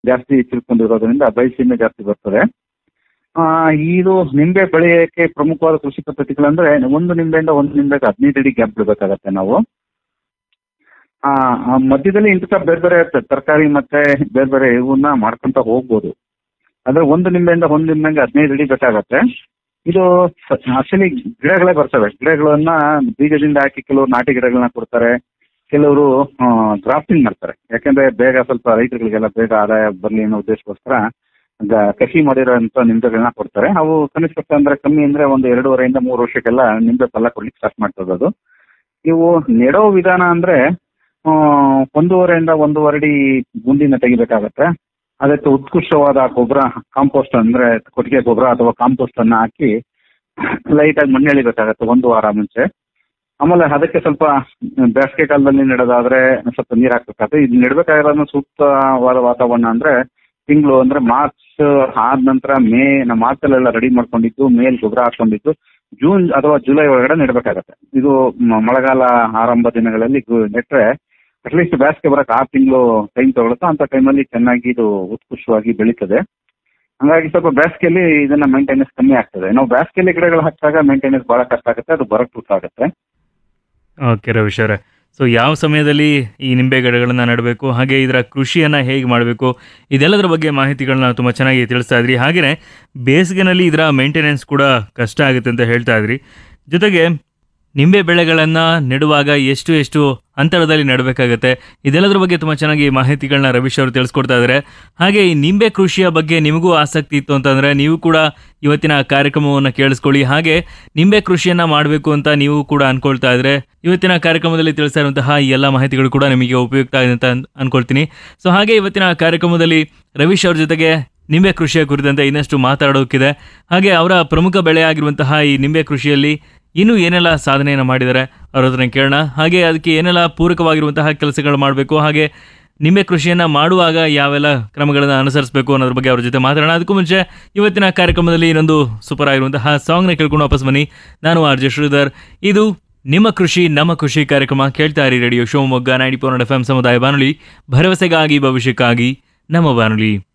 ಜಾಸ್ತಿ ತಿಳ್ಕೊಂಡಿರೋದ್ರಿಂದ ಬಯಲುಸೀಮೆ ಜಾಸ್ತಿ ಬರ್ತದೆ ಆ, ಇದು ನಿಂಬೆ ಬೆಳೆಯೋಕ್ಕೆ ಪ್ರಮುಖವಾದ ಕೃಷಿ ಪದ್ಧತಿಗಳಂದ್ರೆ ಒಂದು ನಿಂಬೆಯಿಂದ ಒಂದು ನಿಂಬೆಗೆ ಹದಿನೈದು ಅಡಿ ಗ್ಯಾಪ್ ಬಿಡಬೇಕಾಗತ್ತೆ ನಾವು ಆ ಆ ಮಧ್ಯದಲ್ಲಿ ಇಂಥ ಬೇರೆ ಬೇರೆ ತರಕಾರಿ ಮತ್ತೆ ಬೇರೆ ಬೇರೆ ಇವನ್ನ ಮಾಡ್ಕೊಂತ ಹೋಗ್ಬೋದು ಅಂದ್ರೆ ಒಂದು ನಿಂಬೆಯಿಂದ ಒಂದು ನಿಂಬೆಗೆ ಹದಿನೈದು ಅಡಿ ಬೇಕಾಗತ್ತೆ ಇದು ಆಕ್ಚುಲಿ ಗಿಡಗಳೇ ಬರ್ತವೆ ಗಿಡಗಳನ್ನ ಬೀಜದಿಂದ ಹಾಕಿ ಕೆಲವರು ನಾಟಿ ಗಿಡಗಳನ್ನ ಕೊಡ್ತಾರೆ ಕೆಲವರು ಗ್ರಾಫ್ಟಿಂಗ್ ಮಾಡ್ತಾರೆ ಯಾಕಂದ್ರೆ ಬೇಗ ಸ್ವಲ್ಪ ರೈತರುಗಳಿಗೆಲ್ಲ ಬೇಗ ಆದಾಯ ಬರಲಿ ಅನ್ನೋ ಉದ್ದೇಶಕ್ಕೋಸ್ಕರ ಗ- ಕಸಿ ಮಾಡಿರೋಂಥ ನಿಂಬೆಗಳನ್ನ ಕೊಡ್ತಾರೆ ಅವು ಕನಿಷ್ಠ ಪಕ್ಷ ಅಂದ್ರೆ ಕಮ್ಮಿ ಅಂದ್ರೆ ಒಂದು ಎರಡೂವರೆಯಿಂದ ಮೂರು ವರ್ಷಕ್ಕೆಲ್ಲ ನಿಂಬೆ ಫಲ ಕೊಡ್ಲಿಕ್ಕೆ ಸ್ಟಾರ್ಟ್ ಮಾಡ್ತದೆ ಅದು ಇವು ನೆಡೋ ವಿಧಾನ ಅಂದ್ರೆ ಆ, ಒಂದೂವರೆಯಿಂದ ಒಂದೂವರೆ ಅಡಿ ಗುಂಡಿನ ತೆಗಿಬೇಕಾಗತ್ತೆ ಅದಕ್ಕೆ ಉತ್ಕೃಷ್ಟವಾದ ಗೊಬ್ಬರ ಕಾಂಪೋಸ್ಟ್ ಅಂದ್ರೆ ಕೊಟ್ಟಿಗೆ ಗೊಬ್ಬರ ಅಥವಾ ಕಾಂಪೋಸ್ಟ್ ಅನ್ನ ಹಾಕಿ ಲೈಟ್ ಆಗಿ ಮಣ್ಣು ಎಳಿಬೇಕಾಗತ್ತೆ ಒಂದು ವಾರ ಮುಂಚೆ ಆಮೇಲೆ ಅದಕ್ಕೆ ಸ್ವಲ್ಪ ಬೇಸಿಗೆ ಕಾಲದಲ್ಲಿ ನೆಡೋದಾದ್ರೆ ಸ್ವಲ್ಪ ನೀರು ಹಾಕ್ಬೇಕಾಗುತ್ತೆ ಇದು ನೆಡ್ಬೇಕಾಗಿರೋದು ಸೂಕ್ತವಾದ ವಾತಾವರಣ ಅಂದ್ರೆ ತಿಂಗಳು ಅಂದ್ರೆ ಮಾರ್ಚ್ ಆದ ನಂತರ ಮೇ ನಮ್ಮ ಮಾರ್ಚಲ್ಲೆಲ್ಲ ರೆಡಿ ಮಾಡ್ಕೊಂಡಿದ್ದು ಮೇಲ್ ಗೊಬ್ಬರ ಹಾಕೊಂಡಿದ್ದು ಜೂನ್ ಅಥವಾ ಜುಲೈ ಒಳಗಡೆ ನೆಡಬೇಕಾಗತ್ತೆ ಇದು ಮ- ಮಳೆಗಾಲ ಆರಂಭ ದಿನಗಳಲ್ಲಿ ಗು- ನೆಟ್ರೆ ಅಟ್ಲೀಸ್ಟ್ ಬೇಸಿಗೆ ಬರಕ್ಕೆ ಆರು ತಿಂಗಳು ಟೈಮ್ ತಗೊಳುತ್ತೆ ಅಂತ ಟೈಮಲ್ಲಿ ಚೆನ್ನಾಗಿ ಇದು ಉತ್ಕೃಷ್ಟವಾಗಿ ಬೆಳೀತದೆ ಹಂಗಾಗಿ ಸ್ವಲ್ಪ ಬೇಸಿಗೆಯಲ್ಲಿ ಇದನ್ನ ಮೇಂಟೆನೆನ್ಸ್ ಕಮ್ಮಿ ಆಗ್ತದೆ ನಾವು ಬೇಸಿಗೆಯಲ್ಲಿ ಗಿಡಗಳು ಹಚ್ಚಾಗ ಮೇಂಟೆನೆನ್ಸ್ ಬಹಳ ಕಷ್ಟ ಆಗುತ್ತೆ ಅದು ಬರಕ್ ಟೂಸ್ ಆಗುತ್ತೆ ಓಕೆ ರವೀಶ್ ಅವರೇ ಸೊ ಯಾವ ಸಮಯದಲ್ಲಿ ಈ ನಿಂಬೆ ಗಿಡಗಳನ್ನು ನೆಡಬೇಕು ಹಾಗೆ ಇದರ ಕೃಷಿಯನ್ನು ಹೇಗೆ ಮಾಡಬೇಕು ಇದೆಲ್ಲದರ ಬಗ್ಗೆ ಮಾಹಿತಿಗಳನ್ನ ತುಂಬ ಚೆನ್ನಾಗಿ ತಿಳಿಸ್ತಾ ಇದ್ರಿ ಹಾಗೆಯೇ ಬೇಸಿಗೆನಲ್ಲಿ ಇದರ ಮೇಂಟೆನೆನ್ಸ್ ಕೂಡ ಕಷ್ಟ ಆಗುತ್ತೆ ಅಂತ ಹೇಳ್ತಾ ಇದ್ರಿ ಜೊತೆಗೆ ನಿಂಬೆ ಬೆಳೆಗಳನ್ನು ನೆಡುವಾಗ ಎಷ್ಟು ಎಷ್ಟು ಅಂತರದಲ್ಲಿ ನೆಡಬೇಕಾಗತ್ತೆ ಇದೆಲ್ಲದರ ಬಗ್ಗೆ ತುಂಬ ಚೆನ್ನಾಗಿ ಮಾಹಿತಿಗಳನ್ನ ರವೀಶ್ ಅವರು ತಿಳಿಸ್ಕೊಡ್ತಾ ಇದ್ದಾರೆ ಹಾಗೆ ಈ ನಿಂಬೆ ಕೃಷಿಯ ಬಗ್ಗೆ ನಿಮಗೂ ಆಸಕ್ತಿ ಇತ್ತು ಅಂತಂದರೆ ನೀವು ಕೂಡ ಇವತ್ತಿನ ಕಾರ್ಯಕ್ರಮವನ್ನು ಕೇಳಿಸ್ಕೊಳ್ಳಿ ಹಾಗೆ ನಿಂಬೆ ಕೃಷಿಯನ್ನು ಮಾಡಬೇಕು ಅಂತ ನೀವು ಕೂಡ ಅನ್ಕೊಳ್ತಾ ಇದ್ರೆ ಇವತ್ತಿನ ಕಾರ್ಯಕ್ರಮದಲ್ಲಿ ತಿಳಿಸ್ತಾ ಇರುವಂತಹ ಈ ಎಲ್ಲ ಮಾಹಿತಿಗಳು ಕೂಡ ನಿಮಗೆ ಉಪಯುಕ್ತ ಆಗಿದೆ ಅಂತ ಅನ್- ಅನ್ಕೊಳ್ತೀನಿ ಸೊ ಹಾಗೆ ಇವತ್ತಿನ ಕಾರ್ಯಕ್ರಮದಲ್ಲಿ ರವೀಶ್ ಅವ್ರ ಜೊತೆಗೆ ನಿಂಬೆ ಕೃಷಿಯ ಕುರಿತಂತೆ ಇನ್ನಷ್ಟು ಮಾತಾಡೋಕ್ಕಿದೆ ಹಾಗೆ ಅವರ ಪ್ರಮುಖ ಬೆಳೆ ಆಗಿರುವಂತಹ ಈ ನಿಂಬೆ ಕೃಷಿಯಲ್ಲಿ ಇನ್ನೂ ಏನೆಲ್ಲ ಸಾಧನೆಯನ್ನು ಮಾಡಿದ್ದಾರೆ ಅವ್ರ ಹತ್ರ ಕೇಳೋಣ ಹಾಗೆ ಅದಕ್ಕೆ ಏನೆಲ್ಲ ಪೂರಕವಾಗಿರುವಂತಹ ಕೆಲಸಗಳು ಮಾಡಬೇಕು ಹಾಗೆ ನಿಂಬೆ ಕೃಷಿಯನ್ನು ಮಾಡುವಾಗ ಯಾವೆಲ್ಲ ಕ್ರಮಗಳನ್ನು ಅನುಸರಿಸಬೇಕು ಅನ್ನೋದ್ರ ಬಗ್ಗೆ ಅವ್ರ ಜೊತೆ ಮಾತಾಡೋಣ ಅದಕ್ಕೂ ಮುಂಚೆ ಇವತ್ತಿನ ಕಾರ್ಯಕ್ರಮದಲ್ಲಿ ಇನ್ನೊಂದು ಸೂಪರ್ ಆಗಿರುವಂತಹ ಸಾಂಗ್ನ ಕೇಳ್ಕೊಂಡು ವಾಪಸ್ ಬನ್ನಿ ನಾನು ಆರ್ ಜೆ ಶ್ರೀಧರ್ ಇದು ನಿಮ್ಮ ಕೃಷಿ ನಮ್ಮ ಕೃಷಿ ಕಾರ್ಯಕ್ರಮ ಕೇಳ್ತಾ ಇರಿ radio Shivamogga ninety four F M ಸಮುದಾಯ ಬಾನುಲಿ ಭರವಸೆಗಾಗಿ ಭವಿಷ್ಯಕ್ಕಾಗಿ ನಮ್ಮ ಬಾನುಲಿ